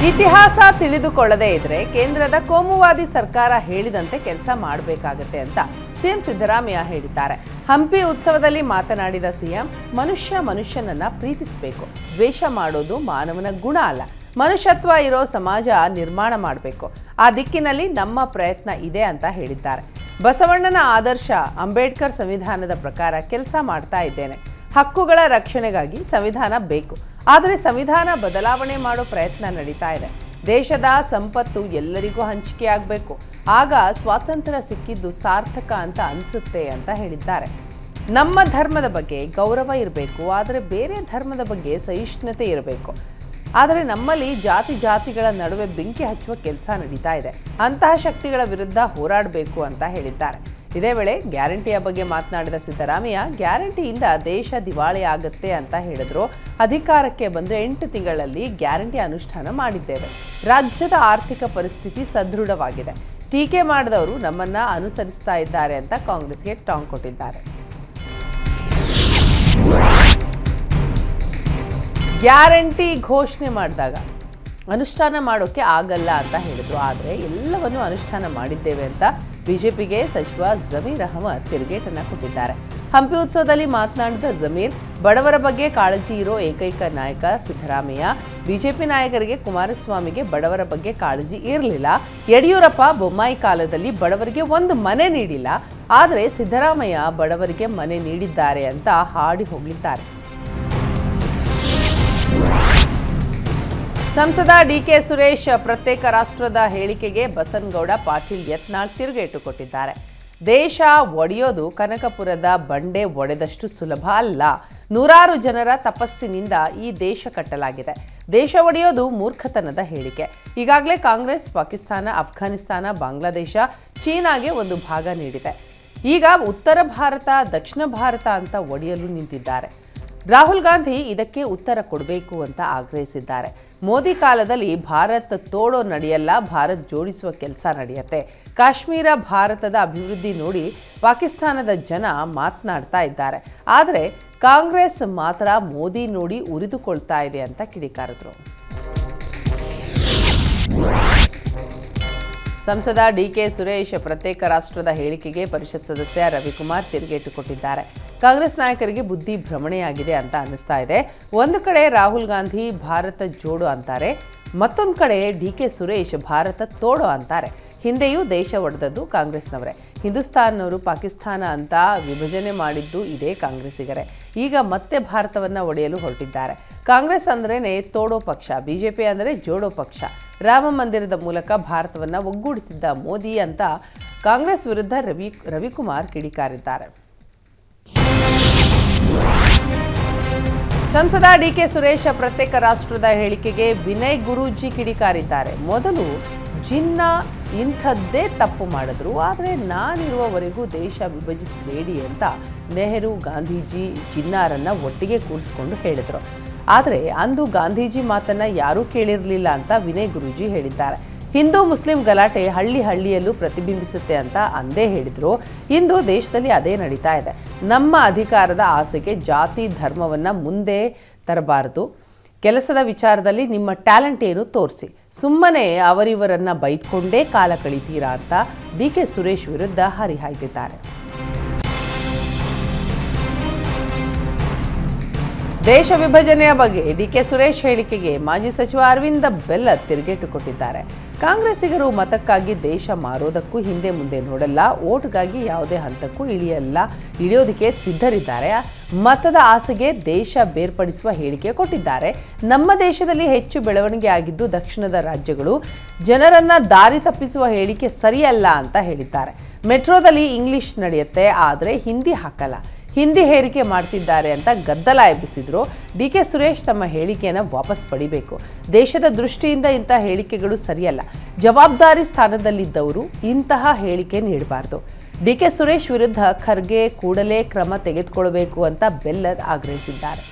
ಇತಿಹಾಸ ತಿಳಿದುಕೊಳ್ಳದೇ ಇದ್ರೆ ಕೇಂದ್ರದ ಕೋಮುವಾದಿ ಸರ್ಕಾರ ಹೇಳಿದಂತೆ ಕೆಲಸ ಮಾಡಬೇಕಾಗತ್ತೆ ಅಂತ ಸಿಎಂ ಸಿದ್ದರಾಮಯ್ಯ ಹೇಳಿದ್ದಾರೆ ಹಂಪಿ ಉತ್ಸವದಲ್ಲಿ ಮಾತನಾಡಿದ ಸಿಎಂ ಮನುಷ್ಯ ಮನುಷ್ಯನನ್ನ ಪ್ರೀತಿಸಬೇಕು ದ್ವೇಷ ಮಾಡೋದು ಮಾನವನ ಗುಣ ಅಲ್ಲ ಮನುಷ್ಯತ್ವ ಇರೋ ಸಮಾಜ ನಿರ್ಮಾಣ ಮಾಡಬೇಕು ಆ ದಿಕ್ಕಿನಲ್ಲಿ ನಮ್ಮ ಪ್ರಯತ್ನ ಇದೆ ಅಂತ ಹೇಳಿದ್ದಾರೆ ಬಸವಣ್ಣನ ಆದರ್ಶ ಅಂಬೇಡ್ಕರ್ ಸಂವಿಧಾನದ ಪ್ರಕಾರ ಕೆಲಸ ಮಾಡ್ತಾ ಇದ್ದೇನೆ ಹಕ್ಕುಗಳ ರಕ್ಷಣೆಗಾಗಿ ಸಂವಿಧಾನ ಬೇಕು ಆದರೆ ಸಂವಿಧಾನ ಬದಲಾವಣೆ ಮಾಡೋ ಪ್ರಯತ್ನ ನಡೀತಾ ಇದೆ ದೇಶದ ಸಂಪತ್ತು ಎಲ್ಲರಿಗೂ ಹಂಚಿಕೆಯಾಗಬೇಕು ಆಗ ಸ್ವಾತಂತ್ರ್ಯ ಸಿಕ್ಕಿದ್ದು ಸಾರ್ಥಕ ಅಂತ ಅನಿಸುತ್ತೆ ಅಂತ ಹೇಳಿದ್ದಾರೆ ನಮ್ಮ ಧರ್ಮದ ಬಗ್ಗೆ ಗೌರವ ಇರಬೇಕು ಆದರೆ ಬೇರೆ ಧರ್ಮದ ಬಗ್ಗೆ ಸಹಿಷ್ಣುತೆ ಇರಬೇಕು ಆದರೆ ನಮ್ಮಲ್ಲಿ ಜಾತಿ ಜಾತಿಗಳ ನಡುವೆ ಬೆಂಕಿ ಹಚ್ಚುವ ಕೆಲಸ ನಡೀತಾ ಇದೆ ಅಂತಹ ಶಕ್ತಿಗಳ ವಿರುದ್ಧ ಹೋರಾಡಬೇಕು ಅಂತ ಹೇಳಿದ್ದಾರೆ ಇದೇ ವೇಳೆ ಗ್ಯಾರಂಟಿಯ ಬಗ್ಗೆ ಮಾತನಾಡಿದ ಸಿದ್ದರಾಮಯ್ಯ ಗ್ಯಾರಂಟಿಯಿಂದ ದೇಶ ದಿವಾಳಿ ಆಗುತ್ತೆ ಅಂತ ಹೇಳಿದ್ರು ಅಧಿಕಾರಕ್ಕೆ ಬಂದು ಎಂಟು ತಿಂಗಳಲ್ಲಿ ಗ್ಯಾರಂಟಿ ಅನುಷ್ಠಾನ ಮಾಡಿದ್ದೇವೆ ರಾಜ್ಯದ ಆರ್ಥಿಕ ಪರಿಸ್ಥಿತಿ ಸದೃಢವಾಗಿದೆ ಟೀಕೆ ಮಾಡಿದವರು ನಮ್ಮನ್ನ ಅನುಸರಿಸ್ತಾ ಇದ್ದಾರೆ ಅಂತ ಕಾಂಗ್ರೆಸ್ಗೆ ಟಾಂಗ್ ಕೊಟ್ಟಿದ್ದಾರೆ ಗ್ಯಾರಂಟಿ ಘೋಷಣೆ ಮಾಡಿದಾಗ ಅನುಷ್ಠಾನ ಮಾಡೋಕ್ಕೆ ಆಗಲ್ಲ ಅಂತ ಹೇಳಿದ್ರು ಆದರೆ ಎಲ್ಲವನ್ನು ಅನುಷ್ಠಾನ ಮಾಡಿದ್ದೇವೆ ಅಂತ ಬಿಜೆಪಿಗೆ ಸಚಿವ ಜಮೀರ್ ಅಹಮದ್ ತಿರುಗೇಟನ್ನ ಕೊಟ್ಟಿದ್ದಾರೆ ಹಂಪಿ ಉತ್ಸವದಲ್ಲಿ ಮಾತನಾಡಿದ ಜಮೀರ್ ಬಡವರ ಬಗ್ಗೆ ಕಾಳಜಿ ಇರೋ ಏಕೈಕ ನಾಯಕ ಸಿದ್ದರಾಮಯ್ಯ ಬಿಜೆಪಿ ನಾಯಕರಿಗೆ ಕುಮಾರಸ್ವಾಮಿಗೆ ಬಡವರ ಬಗ್ಗೆ ಕಾಳಜಿ ಇರಲಿಲ್ಲ ಯಡಿಯೂರಪ್ಪ ಬೊಮ್ಮಾಯಿ ಕಾಲದಲ್ಲಿ ಬಡವರಿಗೆ ಒಂದು ಮನೆ ನೀಡಿಲ್ಲ ಆದರೆ ಸಿದ್ದರಾಮಯ್ಯ ಬಡವರಿಗೆ ಮನೆ ನೀಡಿದ್ದಾರೆ ಅಂತ ಹಾಡಿ ಹೋಗಲಿದ್ದಾರೆ ಸಂಸದ ಡಿಕೆ ಸುರೇಶ್ ಪ್ರತ್ಯೇಕ ರಾಷ್ಟ್ರದ ಹೇಳಿಕೆಗೆ ಬಸನಗೌಡ ಪಾಟೀಲ್ ಯತ್ನಾಳ್ ತಿರುಗೇಟು ಕೊಟ್ಟಿದ್ದಾರೆ ದೇಶ ಒಡೆಯೋದು ಕನಕಪುರದ ಬಂಡೆ ಒಡೆದಷ್ಟು ಸುಲಭ ಅಲ್ಲ ನೂರಾರು ಜನರ ತಪಸ್ಸಿನಿಂದ ಈ ದೇಶ ಕಟ್ಟಲಾಗಿದೆ ದೇಶ ಒಡೆಯೋದು ಮೂರ್ಖತನದ ಹೇಳಿಕೆ ಈಗಾಗಲೇ ಕಾಂಗ್ರೆಸ್ ಪಾಕಿಸ್ತಾನ ಅಫ್ಘಾನಿಸ್ತಾನ ಬಾಂಗ್ಲಾದೇಶ ಚೀನಾಗೆ ಒಂದು ಭಾಗ ನೀಡಿದೆ ಈಗ ಉತ್ತರ ಭಾರತ ದಕ್ಷಿಣ ಭಾರತ ಅಂತ ಒಡೆಯಲು ನಿಂತಿದ್ದಾರೆ ರಾಹುಲ್ ಗಾಂಧಿ ಇದಕ್ಕೆ ಉತ್ತರ ಕೊಡಬೇಕು ಅಂತ ಆಗ್ರಹಿಸಿದ್ದಾರೆ ಮೋದಿ ಕಾಲದಲ್ಲಿ ಭಾರತ್ ತೋಡೋ ನಡೆಯಲ್ಲ ಭಾರತ್ ಜೋಡಿಸುವ ಕೆಲಸ ನಡೆಯುತ್ತೆ ಕಾಶ್ಮೀರ ಭಾರತದ ಅಭಿವೃದ್ಧಿ ನೋಡಿ ಪಾಕಿಸ್ತಾನದ ಜನ ಮಾತನಾಡ್ತಾ ಇದ್ದಾರೆ ಆದರೆ ಕಾಂಗ್ರೆಸ್ ಮಾತ್ರ ಮೋದಿ ನೋಡಿ ಉರಿದುಕೊಳ್ತಾ ಇದೆ ಅಂತ ಕಿಡಿಕಾರಿದ್ರು ಸಂಸದ ಡಿಕೆ ಸುರೇಶ್ ಪ್ರತ್ಯೇಕ ರಾಷ್ಟ್ರದ ಹೇಳಿಕೆಗೆ ಪರಿಷತ್ ಸದಸ್ಯ ರವಿಕುಮಾರ್ ತಿರುಗೇಟು ಕೊಟ್ಟಿದ್ದಾರೆ ಕಾಂಗ್ರೆಸ್ ನಾಯಕರಿಗೆ ಬುದ್ಧಿ ಭ್ರಮಣೆಯಾಗಿದೆ ಅಂತ ಅನ್ನಿಸ್ತಾ ಇದೆ ಒಂದು ಕಡೆ ರಾಹುಲ್ ಗಾಂಧಿ ಭಾರತ ಜೋಡು ಅಂತಾರೆ ಮತ್ತೊಂದು ಕಡೆ ಡಿ ಕೆ ಸುರೇಶ್ ಭಾರತ ತೋಡು ಅಂತಾರೆ ಹಿಂದೆಯೂ ದೇಶ ಒಡೆದದ್ದು ಕಾಂಗ್ರೆಸ್ನವರೇ ಹಿಂದೂಸ್ತಾನ್ನವರು ಪಾಕಿಸ್ತಾನ ಅಂತ ವಿಭಜನೆ ಮಾಡಿದ್ದು ಇದೇ ಕಾಂಗ್ರೆಸ್ಸಿಗರೇ ಈಗ ಮತ್ತೆ ಭಾರತವನ್ನು ಒಡೆಯಲು ಹೊರಟಿದ್ದಾರೆ ಕಾಂಗ್ರೆಸ್ ಅಂದ್ರೇ ತೋಡೋ ಪಕ್ಷ ಬಿಜೆಪಿ ಅಂದರೆ ಜೋಡೋ ಪಕ್ಷ ರಾಮ ಮಂದಿರದ ಮೂಲಕ ಭಾರತವನ್ನು ಒಗ್ಗೂಡಿಸಿದ್ದ ಮೋದಿ ಅಂತ ಕಾಂಗ್ರೆಸ್ ವಿರುದ್ಧ ರವಿ ರವಿಕುಮಾರ್ ಕಿಡಿಕಾರಿದ್ದಾರೆ ಸಂಸದ ಡಿಕೆ ಸುರೇಶ ಪ್ರತ್ಯೇಕ ರಾಷ್ಟ್ರದ ಹೇಳಿಕೆಗೆ ವಿನಯ್ ಗುರೂಜಿ ಕಿಡಿಕಾರಿದ್ದಾರೆ ಮೊದಲು ಜಿನ್ನ ಇಂಥದ್ದೇ ತಪ್ಪು ಮಾಡಿದ್ರು ಆದರೆ ನಾನಿರುವವರೆಗೂ ದೇಶ ವಿಭಜಿಸಬೇಡಿ ಅಂತ ನೆಹರು ಗಾಂಧೀಜಿ ಜಿನ್ನಾರನ್ನ ಒಟ್ಟಿಗೆ ಕೂರಿಸ್ಕೊಂಡು ಹೇಳಿದರು ಆದರೆ ಅಂದು ಗಾಂಧೀಜಿ ಮಾತನ್ನ ಯಾರೂ ಕೇಳಿರಲಿಲ್ಲ ಅಂತ ವಿನಯ್ ಗುರೂಜಿ ಹೇಳಿದ್ದಾರೆ ಹಿಂದೂ ಮುಸ್ಲಿಂ ಗಲಾಟೆ ಹಳ್ಳಿ ಹಳ್ಳಿಯಲ್ಲೂ ಪ್ರತಿಬಿಂಬಿಸುತ್ತೆ ಅಂತ ಅಂದೇ ಹೇಳಿದ್ರು ಇಂದು ದೇಶದಲ್ಲಿ ಅದೇ ನಡೀತಾ ಇದೆ ನಮ್ಮ ಅಧಿಕಾರದ ಆಸೆಗೆ ಜಾತಿ ಧರ್ಮವನ್ನು ಮುಂದೆ ತರಬಾರದು ಕೆಲಸದ ವಿಚಾರದಲ್ಲಿ ನಿಮ್ಮ ಟ್ಯಾಲೆಂಟ್ ಏನು ತೋರಿಸಿ ಸುಮ್ಮನೆ ಅವರಿವರನ್ನ ಬೈದ್ಕೊಂಡೇ ಕಾಲ ಕಳಿತೀರಾ ಅಂತ ಡಿ ಕೆ ಸುರೇಶ್ ವಿರುದ್ಧ ಹರಿಹಾಯ್ದಿದ್ದಾರೆ ದೇಶ ವಿಭಜನೆಯ ಬಗ್ಗೆ ಡಿ ಕೆ ಸುರೇಶ್ ಹೇಳಿಕೆಗೆ ಮಾಜಿ ಸಚಿವ ಅರವಿಂದ ಬೆಲ್ಲ ತಿರುಗೇಟು ಕೊಟ್ಟಿದ್ದಾರೆ ಕಾಂಗ್ರೆಸ್ಸಿಗರು ಮತಕ್ಕಾಗಿ ದೇಶ ಮಾರೋದಕ್ಕೂ ಹಿಂದೆ ಮುಂದೆ ನೋಡಲ್ಲ ಓಟ್ಗಾಗಿ ಯಾವುದೇ ಹಂತಕ್ಕೂ ಇಳಿಯಲ್ಲ ಇಳಿಯೋದಕ್ಕೆ ಸಿದ್ಧರಿದ್ದಾರೆ ಮತದ ಆಸೆಗೆ ದೇಶ ಬೇರ್ಪಡಿಸುವ ಹೇಳಿಕೆ ಕೊಟ್ಟಿದ್ದಾರೆ ನಮ್ಮ ದೇಶದಲ್ಲಿ ಹೆಚ್ಚು ಬೆಳವಣಿಗೆ ಆಗಿದ್ದು ದಕ್ಷಿಣದ ರಾಜ್ಯಗಳು ಜನರನ್ನ ದಾರಿ ತಪ್ಪಿಸುವ ಹೇಳಿಕೆ ಸರಿಯಲ್ಲ ಅಂತ ಹೇಳಿದ್ದಾರೆ ಮೆಟ್ರೋದಲ್ಲಿ ಇಂಗ್ಲಿಷ್ ನಡೆಯುತ್ತೆ ಆದರೆ ಹಿಂದಿ ಹಾಕಲ್ಲ ಹಿಂದಿ ಹೇರಿಕೆ ಮಾಡ್ತಿದ್ದಾರೆ ಅಂತ ಗದ್ದಲ ಎಬ್ಬಿಸಿದ್ರು ಡಿ ಕೆ ಸುರೇಶ್ ತಮ್ಮ ಹೇಳಿಕೆಯನ್ನು ವಾಪಸ್ ಪಡಿಬೇಕು ದೇಶದ ದೃಷ್ಟಿಯಿಂದ ಇಂತಹ ಹೇಳಿಕೆಗಳು ಸರಿಯಲ್ಲ ಜವಾಬ್ದಾರಿ ಸ್ಥಾನದಲ್ಲಿದ್ದವರು ಇಂತಹ ಹೇಳಿಕೆ ನೀಡಬಾರ್ದು ಡಿ ಕೆ ಸುರೇಶ್ ವಿರುದ್ಧ ಖರ್ಗೆ ಕೂಡಲೇ ಕ್ರಮ ತೆಗೆದುಕೊಳ್ಳಬೇಕು ಅಂತ ಬೆಲ್ಲದ್ ಆಗ್ರಹಿಸಿದ್ದಾರೆ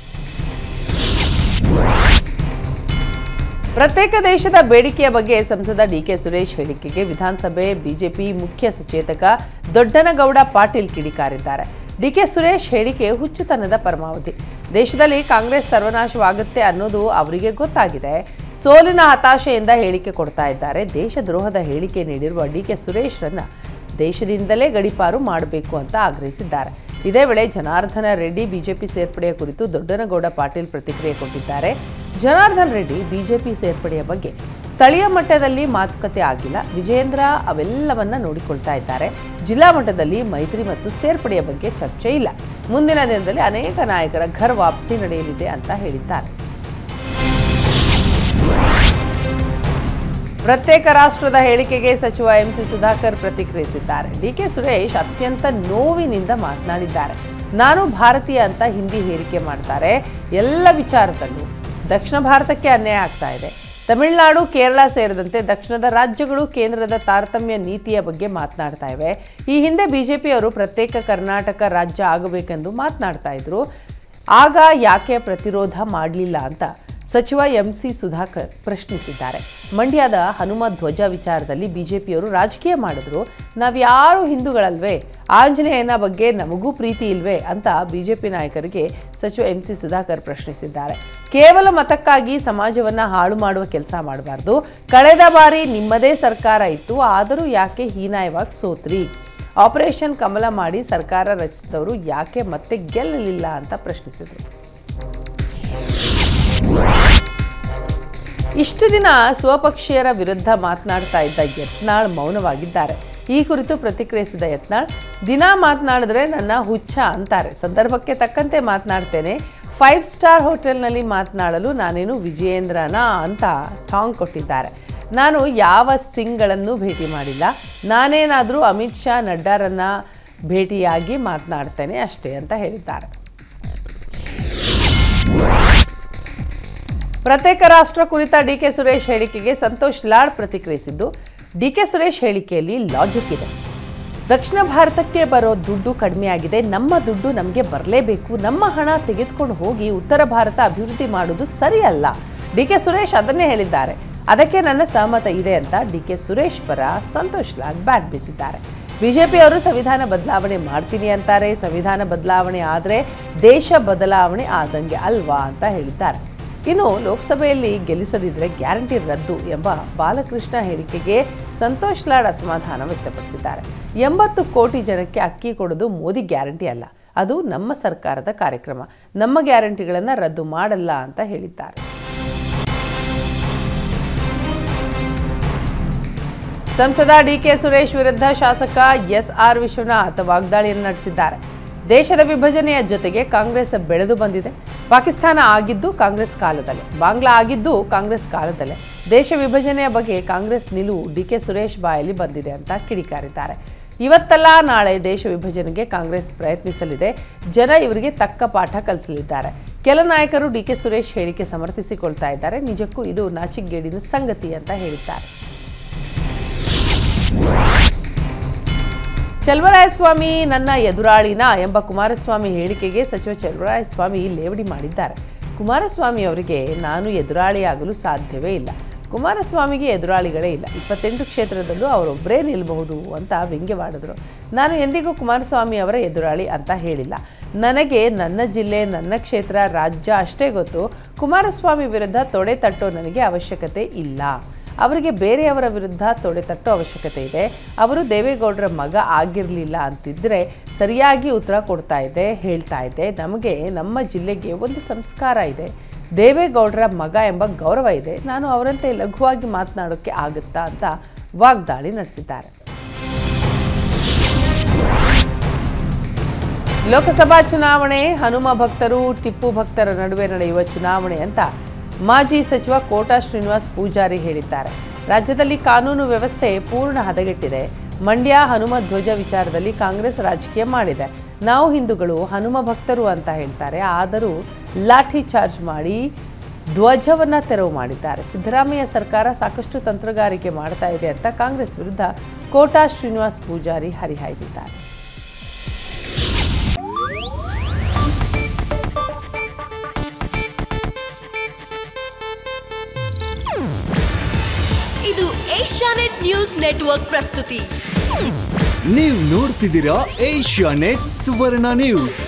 ಪ್ರತ್ಯೇಕ ದೇಶದ ಬೇಡಿಕೆಯ ಬಗ್ಗೆ ಸಂಸದ ಡಿಕೆ ಸುರೇಶ್ ಹೇಳಿಕೆಗೆ ವಿಧಾನಸಭೆ ಬಿಜೆಪಿ ಮುಖ್ಯ ಸಚೇತಕ ದೊಡ್ಡನಗೌಡ ಪಾಟೀಲ್ ಕಿಡಿಕಾರಿದ್ದಾರೆ ಡಿಕೆ ಸುರೇಶ್ ಹೇಳಿಕೆ ಹುಚ್ಚುತನದ ಪರಮಾವಧಿ ದೇಶದಲ್ಲಿ ಕಾಂಗ್ರೆಸ್ ಸರ್ವನಾಶವಾಗುತ್ತೆ ಅನ್ನೋದು ಅವರಿಗೆ ಗೊತ್ತಾಗಿದೆ ಸೋಲಿನ ಹತಾಶೆಯಿಂದ ಹೇಳಿಕೆ ಕೊಡ್ತಾ ಇದ್ದಾರೆ ದೇಶದ್ರೋಹದ ಹೇಳಿಕೆ ನೀಡಿರುವ ಡಿಕೆ ಸುರೇಶ್ರನ್ನ ದೇಶದಿಂದಲೇ ಗಡಿಪಾರು ಮಾಡಬೇಕು ಅಂತ ಆಗ್ರಹಿಸಿದ್ದಾರೆ ಇದೇ ವೇಳೆ ಜನಾರ್ದನ ರೆಡ್ಡಿ ಬಿಜೆಪಿ ಸೇರ್ಪಡೆಯ ಕುರಿತು ದೊಡ್ಡನಗೌಡ ಪಾಟೀಲ್ ಪ್ರತಿಕ್ರಿಯೆ ಕೊಟ್ಟಿದ್ದಾರೆ ಜನಾರ್ದನ್ ರೆಡ್ಡಿ ಬಿಜೆಪಿ ಸೇರ್ಪಡೆಯ ಬಗ್ಗೆ ಸ್ಥಳೀಯ ಮಟ್ಟದಲ್ಲಿ ಮಾತುಕತೆ ಆಗಿಲ್ಲ ವಿಜೇಂದ್ರ ಅವೆಲ್ಲವನ್ನ ನೋಡಿಕೊಳ್ತಾ ಇದ್ದಾರೆ ಜಿಲ್ಲಾ ಮಟ್ಟದಲ್ಲಿ ಮೈತ್ರಿ ಮತ್ತು ಸೇರ್ಪಡೆಯ ಬಗ್ಗೆ ಚರ್ಚೆ ಇಲ್ಲ ಮುಂದಿನ ದಿನದಲ್ಲಿ ಅನೇಕ ನಾಯಕರ ಘರ್ ವಾಪಸಿ ನಡೆಯಲಿದೆ ಅಂತ ಹೇಳಿದ್ದಾರೆ ಪ್ರತ್ಯೇಕ ರಾಷ್ಟ್ರದ ಹೇಳಿಕೆಗೆ ಸಚಿವ ಎಂಸಿ ಸುಧಾಕರ್ ಪ್ರತಿಕ್ರಿಯಿಸಿದ್ದಾರೆ ಡಿಕೆ ಸುರೇಶ್ ಅತ್ಯಂತ ನೋವಿನಿಂದ ಮಾತನಾಡಿದ್ದಾರೆ ನಾನು ಭಾರತೀಯ ಅಂತ ಹಿಂದಿ ಹೇರಿಕೆ ಮಾಡ್ತಾರೆ ಎಲ್ಲ ವಿಚಾರದಲ್ಲೂ ದಕ್ಷಿಣ ಭಾರತಕ್ಕೆ ಅನ್ಯಾಯ ಆಗ್ತಾ ಇದೆ ತಮಿಳುನಾಡು ಕೇರಳ ಸೇರಿದಂತೆ ದಕ್ಷಿಣದ ರಾಜ್ಯಗಳು ಕೇಂದ್ರದ ತಾರತಮ್ಯ ನೀತಿಯ ಬಗ್ಗೆ ಮಾತನಾಡ್ತಾ ಇವೆ ಈ ಹಿಂದೆ ಬಿಜೆಪಿಯವರು ಪ್ರತ್ಯೇಕ ಕರ್ನಾಟಕ ರಾಜ್ಯ ಆಗಬೇಕೆಂದು ಮಾತನಾಡ್ತಾ ಇದ್ರು ಆಗ ಯಾಕೆ ಪ್ರತಿರೋಧ ಮಾಡಲಿಲ್ಲ ಅಂತ ಸಚಿವ ಎಂಸಿ ಸುಧಾಕರ್ ಪ್ರಶ್ನಿಸಿದ್ದಾರೆ ಮಂಡ್ಯದ ಹನುಮ ಧ್ವಜ ವಿಚಾರದಲ್ಲಿ ಬಿಜೆಪಿಯವರು ರಾಜಕೀಯ ಮಾಡಿದ್ರು ನಾವ್ಯಾರು ಹಿಂದೂಗಳಲ್ವೇ ಆಂಜನೇಯನ ಬಗ್ಗೆ ನಮಗೂ ಪ್ರೀತಿ ಇಲ್ವೇ ಅಂತ ಬಿಜೆಪಿ ನಾಯಕರಿಗೆ ಸಚಿವ ಎಂಸಿ ಸುಧಾಕರ್ ಪ್ರಶ್ನಿಸಿದ್ದಾರೆ ಕೇವಲ ಮತಕ್ಕಾಗಿ ಸಮಾಜವನ್ನ ಹಾಳು ಮಾಡುವ ಕೆಲಸ ಮಾಡಬಾರ್ದು ಕಳೆದ ಬಾರಿ ನಿಮ್ಮದೇ ಸರ್ಕಾರ ಇತ್ತು ಆದರೂ ಯಾಕೆ ಹೀನಾಯವಾಗಿ ಸೋತ್ರಿ ಆಪರೇಷನ್ ಕಮಲ ಮಾಡಿ ಸರ್ಕಾರ ರಚಿಸಿದವರು ಯಾಕೆ ಮತ್ತೆ ಗೆಲ್ಲಲಿಲ್ಲ ಅಂತ ಪ್ರಶ್ನಿಸಿದರು ಇಷ್ಟು ದಿನ ಸ್ವಪಕ್ಷೀಯರ ವಿರುದ್ಧ ಮಾತನಾಡ್ತಾ ಇದ್ದ ಯತ್ನಾಳ್ ಮೌನವಾಗಿದ್ದಾರೆ ಈ ಕುರಿತು ಪ್ರತಿಕ್ರಿಯಿಸಿದ ಯತ್ನಾಳ್ ದಿನ ಮಾತನಾಡಿದ್ರೆ ನನ್ನ ಹುಚ್ಚ ಅಂತಾರೆ ಸಂದರ್ಭಕ್ಕೆ ತಕ್ಕಂತೆ ಮಾತನಾಡ್ತೇನೆ ಫೈವ್ ಸ್ಟಾರ್ ಹೋಟೆಲ್ನಲ್ಲಿ ಮಾತನಾಡಲು ನಾನೇನು ವಿಜಯೇಂದ್ರನ ಅಂತ ಟಾಂಗ್ ಕೊಟ್ಟಿದ್ದಾರೆ ನಾನು ಯಾವ ಸಿಂಗ್ಗಳನ್ನು ಭೇಟಿ ಮಾಡಿಲ್ಲ ನಾನೇನಾದರೂ ಅಮಿತ್ ಶಾ ನಡ್ಡಾರನ್ನ ಭೇಟಿಯಾಗಿ ಮಾತನಾಡ್ತೇನೆ ಅಷ್ಟೇ ಅಂತ ಹೇಳಿದ್ದಾರೆ ಪ್ರತ್ಯೇಕ ರಾಷ್ಟ್ರ ಕುರಿತ ಡಿಕೆ ಸುರೇಶ್ ಹೇಳಿಕೆಗೆ ಸಂತೋಷ್ ಲಾಡ್ ಪ್ರತಿಕ್ರಿಯಿಸಿದ್ದು ಡಿಕೆ ಸುರೇಶ್ ಹೇಳಿಕೆಯಲ್ಲಿ ಲಾಜಿಕ್ ಇದೆ ದಕ್ಷಿಣ ಭಾರತಕ್ಕೆ ಬರೋ ದುಡ್ಡು ಕಡಿಮೆಯಾಗಿದೆ ನಮ್ಮ ದುಡ್ಡು ನಮಗೆ ಬರಲೇಬೇಕು ನಮ್ಮ ಹಣ ತೆಗೆದುಕೊಂಡು ಹೋಗಿ ಉತ್ತರ ಭಾರತ ಅಭಿವೃದ್ಧಿ ಮಾಡುವುದು ಸರಿಯಲ್ಲ ಡಿಕೆ ಸುರೇಶ್ ಅದನ್ನೇ ಹೇಳಿದ್ದಾರೆ ಅದಕ್ಕೆ ನನ್ನ ಸಹಮತ ಇದೆ ಅಂತ ಡಿಕೆ ಸುರೇಶ್ ಪರ ಸಂತೋಷ್ ಲಾಡ್ ಬ್ಯಾಟ್ ಬೀಸಿದ್ದಾರೆ ಬಿಜೆಪಿಯವರು ಸಂವಿಧಾನ ಬದಲಾವಣೆ ಮಾಡ್ತೀನಿ ಅಂತಾರೆ ಸಂವಿಧಾನ ಬದಲಾವಣೆ ಆದರೆ ದೇಶ ಬದಲಾವಣೆ ಆದಂಗೆ ಅಲ್ವಾ ಅಂತ ಹೇಳಿದ್ದಾರೆ ಇನ್ನು ಲೋಕಸಭೆಯಲ್ಲಿ ಗೆಲ್ಲಿಸದಿದ್ರೆ ಗ್ಯಾರಂಟಿ ರದ್ದು ಎಂಬ ಬಾಲಕೃಷ್ಣ ಹೇಳಿಕೆಗೆ ಸಂತೋಷ್ ಲಾಡ್ ಅಸಮಾಧಾನ ವ್ಯಕ್ತಪಡಿಸಿದ್ದಾರೆ ಎಂಬತ್ತು ಕೋಟಿ ಜನಕ್ಕೆ ಅಕ್ಕಿ ಕೊಡೋದು ಮೋದಿ ಗ್ಯಾರಂಟಿ ಅಲ್ಲ ಅದು ನಮ್ಮ ಸರ್ಕಾರದ ಕಾರ್ಯಕ್ರಮ ನಮ್ಮ ಗ್ಯಾರಂಟಿಗಳನ್ನು ರದ್ದು ಮಾಡಲ್ಲ ಅಂತ ಹೇಳಿದ್ದಾರೆ ಸಂಸದ ಡಿಕೆ ಸುರೇಶ್ ವಿರುದ್ಧ ಶಾಸಕ ಎಸ್ ಆರ್ ವಿಶ್ವನಾಥ್ ವಾಗ್ದಾಳಿಯನ್ನು ನಡೆಸಿದ್ದಾರೆ ದೇಶದ ವಿಭಜನೆಯ ಜೊತೆಗೆ ಕಾಂಗ್ರೆಸ್ ಬೆಳೆದು ಬಂದಿದೆ ಪಾಕಿಸ್ತಾನ ಆಗಿದ್ದು ಕಾಂಗ್ರೆಸ್ ಕಾಲದಲ್ಲೇ ಬಾಂಗ್ಲಾ ಆಗಿದ್ದು ಕಾಂಗ್ರೆಸ್ ಕಾಲದಲ್ಲೇ ದೇಶ ವಿಭಜನೆಯ ಬಗ್ಗೆ ಕಾಂಗ್ರೆಸ್ ನಿಲುವು ಡಿಕೆ ಸುರೇಶ್ ಬಾಯಲ್ಲಿ ಬಂದಿದೆ ಅಂತ ಕಿಡಿಕಾರಿದ್ದಾರೆ ಇವತ್ತಲ್ಲ ನಾಳೆ ದೇಶ ವಿಭಜನೆಗೆ ಕಾಂಗ್ರೆಸ್ ಪ್ರಯತ್ನಿಸಲಿದೆ ಜನ ಇವರಿಗೆ ತಕ್ಕ ಪಾಠ ಕಲಿಸಲಿದ್ದಾರೆ ಕೆಲ ನಾಯಕರು ಡಿಕೆ ಸುರೇಶ್ ಹೇಳಿಕೆ ಸಮರ್ಥಿಸಿಕೊಳ್ತಾ ಇದ್ದಾರೆ ನಿಜಕ್ಕೂ ಇದು ನಾಚಿಗೇಡಿನ ಸಂಗತಿ ಅಂತ ಹೇಳಿದ್ದಾರೆ ಚಲುವರಾಯಸ್ವಾಮಿ ನನ್ನ ಎದುರಾಳಿನ ಎಂಬ ಕುಮಾರಸ್ವಾಮಿ ಹೇಳಿಕೆಗೆ ಸಚಿವ ಚಲುವರಾಯಸ್ವಾಮಿ ಲೇವಡಿ ಮಾಡಿದ್ದಾರೆ ಕುಮಾರಸ್ವಾಮಿ ಅವರಿಗೆ ನಾನು ಎದುರಾಳಿಯಾಗಲು ಸಾಧ್ಯವೇ ಇಲ್ಲ ಕುಮಾರಸ್ವಾಮಿಗೆ ಎದುರಾಳಿಗಳೇ ಇಲ್ಲ ಇಪ್ಪತ್ತೆಂಟು ಕ್ಷೇತ್ರದಲ್ಲೂ ಅವರೊಬ್ಬರೇ ನಿಲ್ಲಬಹುದು ಅಂತ ವ್ಯಂಗ್ಯವಾಡಿದ್ರು ನಾನು ಎಂದಿಗೂ ಕುಮಾರಸ್ವಾಮಿ ಅವರ ಎದುರಾಳಿ ಅಂತ ಹೇಳಿಲ್ಲ ನನಗೆ ನನ್ನ ಜಿಲ್ಲೆ ನನ್ನ ಕ್ಷೇತ್ರ ರಾಜ್ಯ ಅಷ್ಟೇ ಗೊತ್ತು ಕುಮಾರಸ್ವಾಮಿ ವಿರುದ್ಧ ತೊಡೆ ತಟ್ಟೋ ನನಗೆ ಅವಶ್ಯಕತೆ ಇಲ್ಲ ಅವರಿಗೆ ಬೇರೆಯವರ ವಿರುದ್ಧ ತೊಡೆ ತಟ್ಟೋ ಅವಶ್ಯಕತೆ ಇದೆ ಅವರು ದೇವೇಗೌಡರ ಮಗ ಆಗಿರಲಿಲ್ಲ ಅಂತಿದ್ರೆ ಸರಿಯಾಗಿ ಉತ್ತರ ಕೊಡ್ತಾ ಇದೆ ಹೇಳ್ತಾ ಇದೆ ನಮಗೆ ನಮ್ಮ ಜಿಲ್ಲೆಗೆ ಒಂದು ಸಂಸ್ಕಾರ ಇದೆ ದೇವೇಗೌಡರ ಮಗ ಎಂಬ ಗೌರವ ಇದೆ ನಾನು ಅವರಂತೆ ಲಘುವಾಗಿ ಮಾತನಾಡೋಕ್ಕೆ ಆಗುತ್ತಾ ಅಂತ ವಾಗ್ದಾಳಿ ನಡೆಸಿದ್ದಾರೆ ಲೋಕಸಭಾ ಚುನಾವಣೆ ಹನುಮ ಭಕ್ತರು ಟಿಪ್ಪು ಭಕ್ತರ ನಡುವೆ ನಡೆಯುವ ಚುನಾವಣೆ ಅಂತ ಮಾಜಿ ಸಚಿವ ಕೋಟಾ ಶ್ರೀನಿವಾಸ್ ಪೂಜಾರಿ ಹೇಳಿದ್ದಾರೆ ರಾಜ್ಯದಲ್ಲಿ ಕಾನೂನು ವ್ಯವಸ್ಥೆ ಪೂರ್ಣ ಹದಗೆಟ್ಟಿದೆ ಮಂಡ್ಯ ಹನುಮ ಧ್ವಜ ವಿಚಾರದಲ್ಲಿ ಕಾಂಗ್ರೆಸ್ ರಾಜಕೀಯ ಮಾಡಿದೆ ನಾವು ಹಿಂದೂಗಳು ಹನುಮ ಭಕ್ತರು ಅಂತ ಹೇಳ್ತಾರೆ ಆದರೂ ಲಾಠಿ ಚಾರ್ಜ್ ಮಾಡಿ ಧ್ವಜವನ್ನ ತೆರವು ಮಾಡಿದ್ದಾರೆ ಸಿದ್ದರಾಮಯ್ಯ ಸರ್ಕಾರ ಸಾಕಷ್ಟು ತಂತ್ರಗಾರಿಕೆ ಮಾಡ್ತಾ ಇದೆ ಅಂತ ಕಾಂಗ್ರೆಸ್ ವಿರುದ್ಧ ಕೋಟಾ ಶ್ರೀನಿವಾಸ್ ಪೂಜಾರಿ ಹರಿಹಾಯ್ದಿದ್ದಾರೆ ಇದು ಏಷ್ಯಾನೆಟ್ ನ್ಯೂಸ್ ನೆಟ್ವರ್ಕ್ ಪ್ರಸ್ತುತಿ ನೀವು ನೋಡ್ತಿದ್ದೀರಾ ಏಷ್ಯಾ ನೆಟ್ ಸುವರ್ಣ ನ್ಯೂಸ್